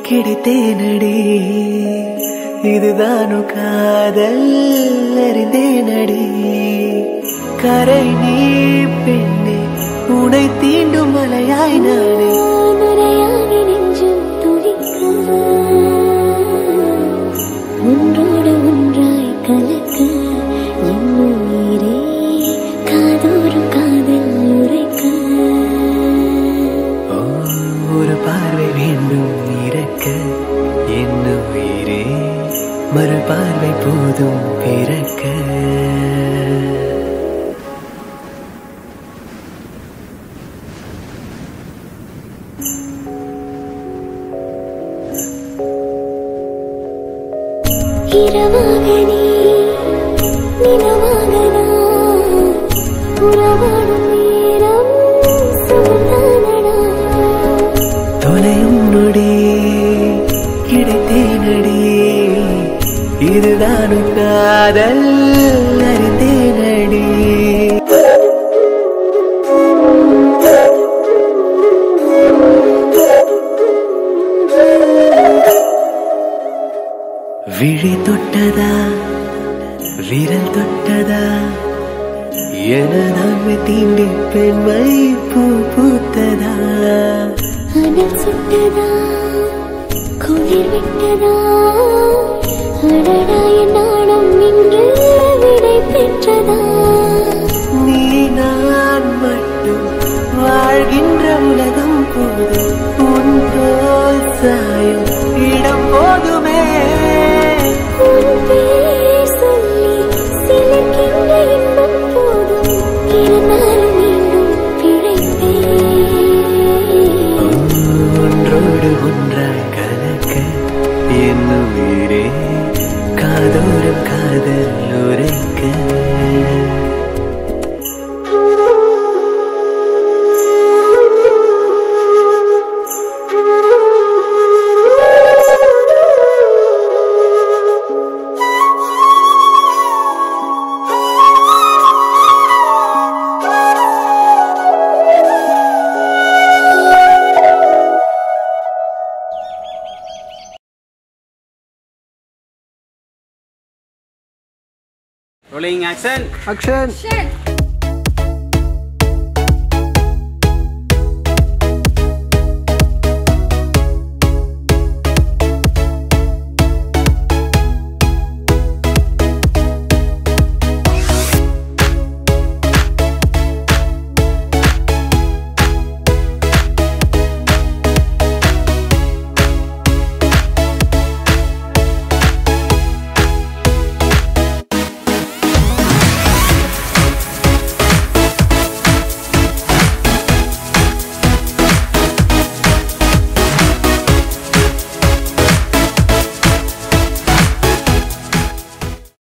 கிடைத்தேனடி இதுதானு காதல் அறிந்தேனடி கரை நீ பெண்ணே உனை தீண்டும் மலையாய் நானே நுரையாகி நெஞ்சம் துடிக்க ஒன்றோடு ஒன்றாய் கலக்க என் உயிரே காதோறும் காதல் உரைக்க ஓ, ஒரு பார்வை வேண்டும் இறக்க என்ன உயிரே மறு பார்வை போதும் பிறக்க இரவாக நீ நிலவாக நான் உறவாடும் நேரம் சுகந்தானடா தொலையும் நொடி கிடைத்தேனடி இதுதானு காதல் அறிந்தேனடி விழி தொட்டதா விரல் தொட்டதா எனதாண்மை தீண்டி பெண்மை பூ பூத்ததா அனல் சுட்டதா குளிர் விட்டதா அடடா என் நாணம் இன்று விடை பெற்றதா நீ நான் மட்டும் வாழ்கின்ற உலகம் போது உன் போல் சாயும் இடம் போதுமே உன் பேர் சொல்லி சிலிர்க்கின்ற இன்பம் போதும் இருந்தாலும் மீண்டும் பிழைப்பேன் ஒன்றோடு ஒன்றாய் கலக்க என் உயிரே காதோறும் காதல் உரைக்க Rolling action. அக்ஷன்